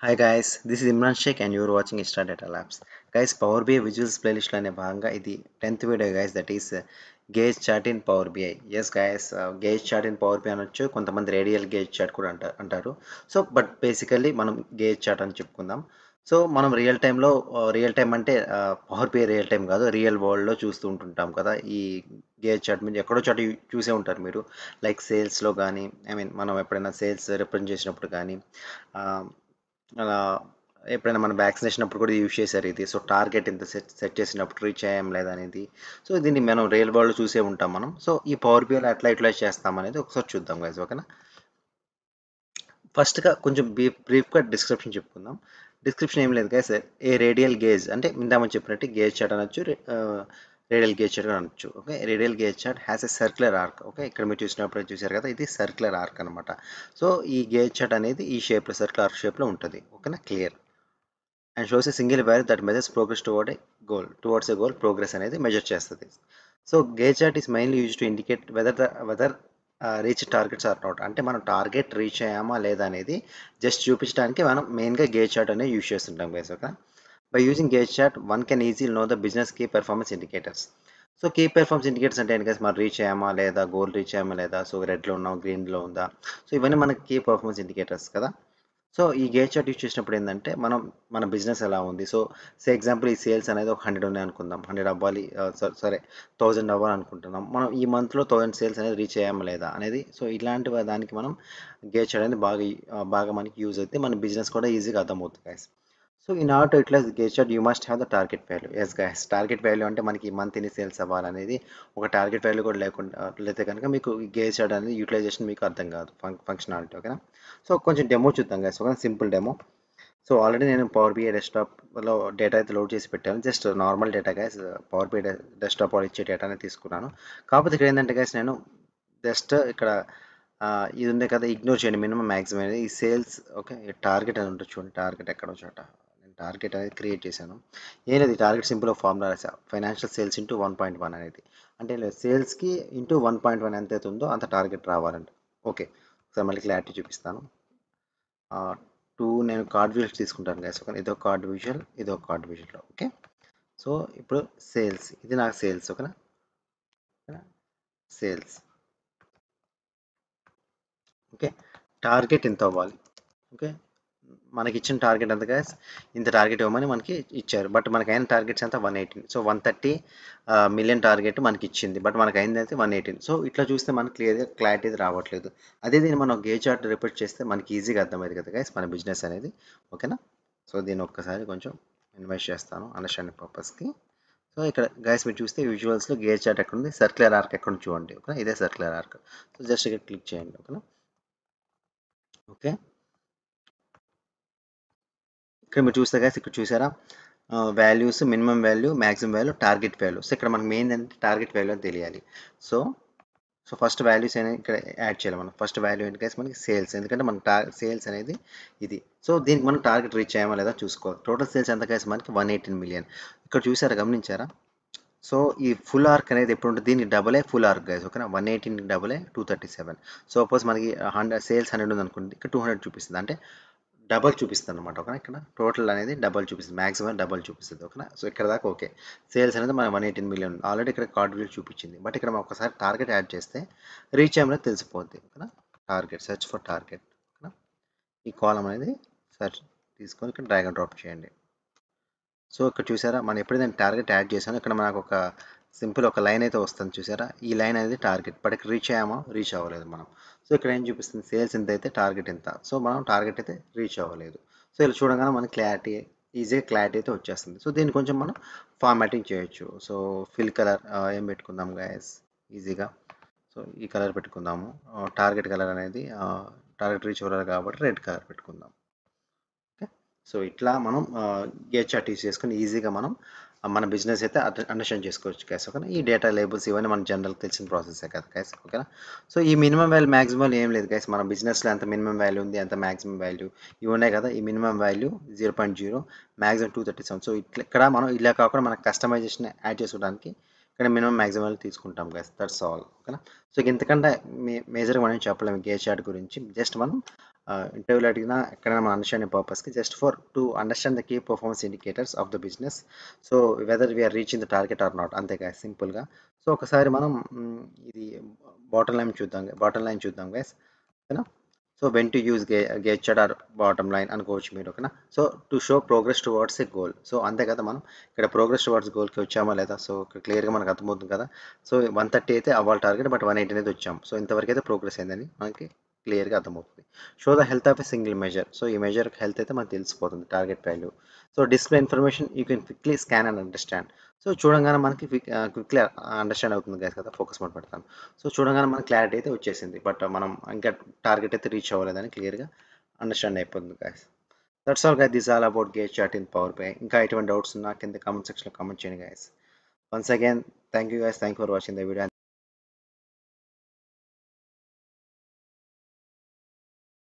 hi guys this is Imran Shaik and your watching insta data labs guys power BI visuals ప్లేలిస్ట్లో అనే భాగంగా ఇది tenth video guys that is gauge chart in power BI yes guys gauge chart in power BI అనొచ్చు కొంతమంది radial gauge chart కూడా అంటారు అంటారు so but basically మనం గేజ్ చార్ట్ అని చెప్పుకుందాం సో మనం రియల్ టైంలో రియల్ టైం అంటే పవర్ బిఐ రియల్ టైం కాదు రియల్ వరల్డ్లో చూస్తూ ఉంటుంటాం కదా ఈ గేజ్ చార్ట్ మీద ఎక్కడో చాట్ చూసే ఉంటారు మీరు లైక్ సేల్స్లో కానీ ఐ మీన్ మనం ఎప్పుడైనా సేల్స్ రిప్రజెంట్ చేసినప్పుడు కానీ అలా ఎప్పుడైనా మనం వ్యాక్సినేషన్ అప్పుడు కూడా యూజ్ చేశారు ఇది సో టార్గెట్ ఇంత సెట్ సెట్ చేసినప్పుడు రీచ్ అయ్యాం లేదా అనేది సో దీన్ని మనం రియల్ వరల్డ్ చూసే ఉంటాం మనం సో ఈ పవర్ బిఐలో ఎట్లా యూటిలైజ్ చేస్తాం అనేది ఒకసారి చూద్దాం గైస్ ఓకేనా ఫస్ట్గా కొంచెం బ్రీఫ్ బ్రీఫ్గా డిస్క్రిప్షన్ చెప్పుకుందాం డిస్క్రిప్షన్ ఏం లేదు గైస్ ఏ రేడియల్ గేజ్ అంటే ఇందామని చెప్పినట్టు గేజ్ చాట్ అనొచ్చు రేడియల్ గేజ్ చాట్ అనొచ్చు okay radial gauge chart has a circular arc okay ఇక్కడ మీరు చూసినప్పుడు చూసారు కదా ఇది సర్క్యులర్ ఆర్క్ అనమాట సో ఈ గేజ్ చాట్ అనేది ఈ షేప్లో సర్క్యులర్ ఆర్క్ షేప్లో ఉంటుంది ఓకేనా clear and shows a single value that measures progress toward a goal towards a goal progress అనేది మెజర్ చేస్తుంది so gauge chart is mainly use to indicate whether the weather reach targets or not అంటే మనం target reach అయ్యామా లేదా అనేది just చూపించడానికి మనం మెయిన్గా గేజ్ చాట్ అనేది యూజ్ చేస్తుంటాం guys okay by using gauge chart one can easy know the business key performance indicators so key performance indicators అంటే ఏంటి మనం రీచ్ అయ్యామా లేదా గోల్ రీచ్ అయ్యామా లేదా సో రెడ్లో ఉన్నాం గ్రీన్లో ఉందా సో ఇవన్నీ మనకి కీ పర్ఫార్మెన్స్ ఇండికేటర్స్ కదా సో ఈ గేజ్ చార్ట్ యూజ్ చేసినప్పుడు ఏంటంటే మనం మన బిజినెస్ ఎలా ఉంది సో సే ఎగ్జాంపుల్ ఈ సేల్స్ అనేది ఒక హండ్రెడ్ ఉన్నాయి అనుకుందాం హండ్రెడ్ అవ్వాలి సరే థౌజండ్ అవ్వాలి అనుకుంటున్నాం మనం ఈ మంత్లో థౌజండ్ సేల్స్ అనేది రీచ్ అయ్యామా లేదా అనేది సో ఇలాంటి దానికి మనం గేజ్ చార్ట్ అనేది బాగా బాగా మనకి యూజ్ అయితే మన బిజినెస్ కూడా ఈజీగా అర్థమవుతుంది guys so in order to utilize gauge chart you must have the target value yes guys target value అంటే మనకి మంత్ ఎన్ని సేల్స్ అవ్వాలనేది ఒక టార్గెట్ వాల్యూ కూడా లేకుండా లేతే కనుక మీకు గేజ్ చార్ట్ అనేది యూటిలైజేషన్ మీకు అర్థం కాదు ఫంక్షనాలిటీ ఓకేనా సో కొంచెం డెమో చూద్దాం guys okay simple demo so already నేను పవర్ బిఐ డెస్క్టాప్లో డేటా అయితే లోడ్ చేసి పెట్టాను just normal data guys power BI desktop వాళ్ళు ఇచ్చే డేటానే తీసుకున్నాను కాకపోతే ఇక్కడ ఏంటంటే గైస్ నేను జస్ట్ ఇక్కడ ఇది ఉంది కదా ఇగ్నోర్ చేయండి మినిమం మ్యాక్సిమం అనేది ఈ సేల్స్ ఓకే టార్గెట్ అని ఉంటుంది చూడండి టార్గెట్ ఎక్కడో చోట నేను టార్గెట్ అనేది క్రియేట్ చేశాను ఏం లేదు టార్గెట్ సింపుల్ ఫార్ములా రాసా financial sales into one point one అనేది అంటే సేల్స్కి ఇంటూ వన్ పాయింట్ వన్ ఎంత ఉందో అంత టార్గెట్ రావాలండి ఓకే ఒకసారి మళ్ళీ క్లారిటీ చూపిస్తాను టూ నేను కార్డ్ విజువల్స్ తీసుకుంటాను గైస్ ఓకే ఇదో కార్డ్ విజువల్ ఇదో కార్డ్ విజువల్ ఓకే సో ఇప్పుడు సేల్స్ ఇది నాకు సేల్స్ ఓకేనా సేల్స్ ఓకే టార్గెట్ ఎంత అవ్వాలి ఓకే మనకి ఇచ్చిన టార్గెట్ ఎంత గైస్ ఇంత టార్గెట్ ఇవ్వమని మనకి ఇచ్చారు బట్ మనకి అయిన టార్గెట్స్ అంతా one eighteen so one thirty million target మనకి ఇచ్చింది బట్ మనకి అయింది అయితే వన్ ఎయిటీన్ సో ఇట్లా చూస్తే మనకి క్లియర్గా క్లారిటీ రావట్లేదు అదే దీన్ని మనం గే చార్ట్ రిపీట్ చేస్తే మనకి ఈజీగా అర్థమైంది కదా గైస్ మన బిజినెస్ అనేది ఓకేనా సో దీన్ని ఒక్కసారి కొంచెం ఇన్వెస్ట్ చేస్తాను అండర్స్టాండింగ్ పర్పస్కి సో ఇక్కడ గైస్ మీరు చూస్తే విజువల్స్లో గేర్ చార్ట్ ఎక్కడ ఉంది సర్క్యులర్ ఆర్క్ ఎక్కడ చూడండి ఓకే ఇదే సర్క్యులర్ ఆర్క్ సో జస్ట్ ఇక్కడ క్లిక్ చేయండి ఓకేనా ఓకే ఇక్కడ మీరు చూస్తే గైస్ ఇక్కడ చూసారా values minimum value maximum value target value so ఇక్కడ మనకు మెయిన్ అంటే టార్గెట్ వాల్యూ అని తెలియాలి సో సో ఫస్ట్ వాల్యూస్ అనేది ఇక్కడ యాడ్ చేయాలి మనం ఫస్ట్ వాల్యూ ఏంటి గైస్ మనకి సేల్స్ ఎందుకంటే మన టా సేల్స్ అనేది ఇది సో దీనికి మనం టార్గెట్ రీచ్ అయ్యామా లేదా చూసుకోవాలి టోటల్ సేల్స్ ఎంత గైస్ మనకి వన్ ఎయిటీన్ మిలియన్ ఇక్కడ చూసారా గమనించారా సో ఈ ఫుల్ ఆర్క్ అనేది ఎప్పుడు ఉంటుంది దీనికి double a full arc guys ఓకేనా one eighteen double a two thirty seven so suppose మనకి హండ్రెడ్ సేల్స్ హండ్రెడ్ ఉంది అనుకోండి ఇక్కడ టూ హండ్రెడ్ చూపిస్తుంది అంటే డబల్ చూపిస్తుంది అనమాట ఓకేనా ఇక్కడ టోటల్ అనేది డబల్ చూపిస్తుంది మాక్సిమం డబల్ చూపిస్తుంది ఓకేనా సో ఇక్కడ దాకా ఓకే సేల్స్ అనేది మన వన్ ఎయిటీన్ మిలియన్ ఆల్రెడీ ఇక్కడ కార్డ్ వ్యూ చూపించింది బట్ ఇక్కడ మనం ఒకసారి టార్గెట్ యాడ్ చేస్తే రీచ్ అనేది తెలిసిపోద్ది ఓకేనా టార్గెట్ సెర్చ్ ఫర్ టార్గెట్ ఓకేనా ఈ కాలం అనేది సెర్చ్ తీసుకొని ఇక్కడ డ్రాగ్ అండ్ డ్రాప్ చేయండి సో ఇక్కడ చూసారా మనం ఎప్పుడైతే టార్గెట్ యాడ్ చేసామో ఇక్కడ మనకు ఒక సింపుల్ ఒక లైన్ అయితే వస్తుంది చూసారా ఈ లైన్ అనేది టార్గెట్ బట్ ఇక్కడ రీచ్ అయ్యామా రీచ్ అవ్వలేదు మనం సో ఇక్కడ ఏం చూపిస్తుంది సేల్స్ ఎంత అయితే టార్గెట్ ఎంత సో మనం టార్గెట్ అయితే రీచ్ అవ్వలేదు సో ఇలా చూడగానే మనకి క్లారిటీ ఈజీగా క్లారిటీ అయితే వచ్చేస్తుంది సో దీన్ని కొంచెం మనం ఫార్మాటింగ్ చేయొచ్చు సో ఫిల్ కలర్ ఏం పెట్టుకుందాం గాయస్ ఈజీగా సో ఈ కలర్ పెట్టుకుందాము టార్గెట్ కలర్ అనేది టార్గెట్ రీచ్ అవ్వాలి కాబట్టి రెడ్ కలర్ పెట్టుకుందాం ఓకే సో ఇట్లా మనం గేట్ చార్ట్ యూస్ చేసుకుని ఈజీగా మనం మన బిజినెస్ అయితే అండర్స్టాండ్ చేసుకోవచ్చు క్యాస్ ఓకేనా ఈ డేటా లేబుల్స్ ఇవన్నీ మన జనరల్ తెలిసిన ప్రాసెసే కదా క్యాస్ ఓకేనా సో ఈ మినిమం వాల్యూ మ్యాక్సిమం ఏం లేదు గైస్ మన బిజినెస్లో ఎంత మినిమం వాల్యూ ఉంది ఎంత మ్యాక్సిమం వాల్యూ ఇవి ఉన్నాయి కదా ఈ minimum value zero point zero maximum two thirty seven so ఇట్లా ఇక్కడ మనం ఇలా కాకుండా మనకు కస్టమైజేషన్ యాడ్ చేసుకోవడానికి ఇక్కడ మినిమం మ్యాక్సిమం వాల్యూ తీసుకుంటాం గైస్ దట్స్ ఆల్ ఓకేనా సో ఇంతకంటే మేజర్గా మనం చెప్పలేము గే చార్ట్ గురించి జస్ట్ మనం ఇంటర్వ్యూలో అడిగినా ఎక్కడైనా మన అండర్స్టాండింగ్ పర్పస్కి just for to understand the key performance indicators of the business so whether we're reaching the target or not అంతే guys సింపుల్గా సో ఒకసారి మనం మ్, ఇది బాటమ్ లైన్ చూద్దాం బాటమ్ లైన్ చూద్దాం గైస్ ఓకేనా so when to use gauge gauge chart or bottom line అనుకోవచ్చు మీరు ఓకేనా so to show progress towards a goal so అంతే కదా మనం ఇక్కడ ప్రోగ్రెస్ టువర్డ్స్ గోల్కి వచ్చామా లేదా సో క్లియర్గా మనకు అర్థమవుతుంది కదా సో వన్ థర్టీ అయితే అవ్వాలి టార్గెట్ బట్ వన్ ఎయిటీ అనేది వచ్చాం సో ఇంతవరకు అయితే ప్రోగ్రెస్ అయిందని మనకి క్లియర్గా అర్థమవుతుంది show the health of a single measure so ఈ మెజర్ హెల్త్ అయితే మనకు తెలిసిపోతుంది target value so display information you can quickly scan and understand so చూడంగానే మనకి క్విక్లీ అండర్స్టాండ్ అవుతుంది guys కదా ఫోకస్ మోడ్ పెడతాను సో చూడంగానే మనకి క్లారిటీ అయితే వచ్చేసింది బట్ మనం ఇంకా టార్గెట్ అయితే రీచ్ అవ్వలేదని క్లియర్గా అండర్స్టాండ్ అయిపోతుంది guys that's all guys this all about gauge chart in power BI ఇంకా ఎటువంటి డౌట్స్ ఉన్నా కింద కామెంట్ సెక్షన్లో కామెంట్ చేయండి guys once again thank you guys thank for watching the video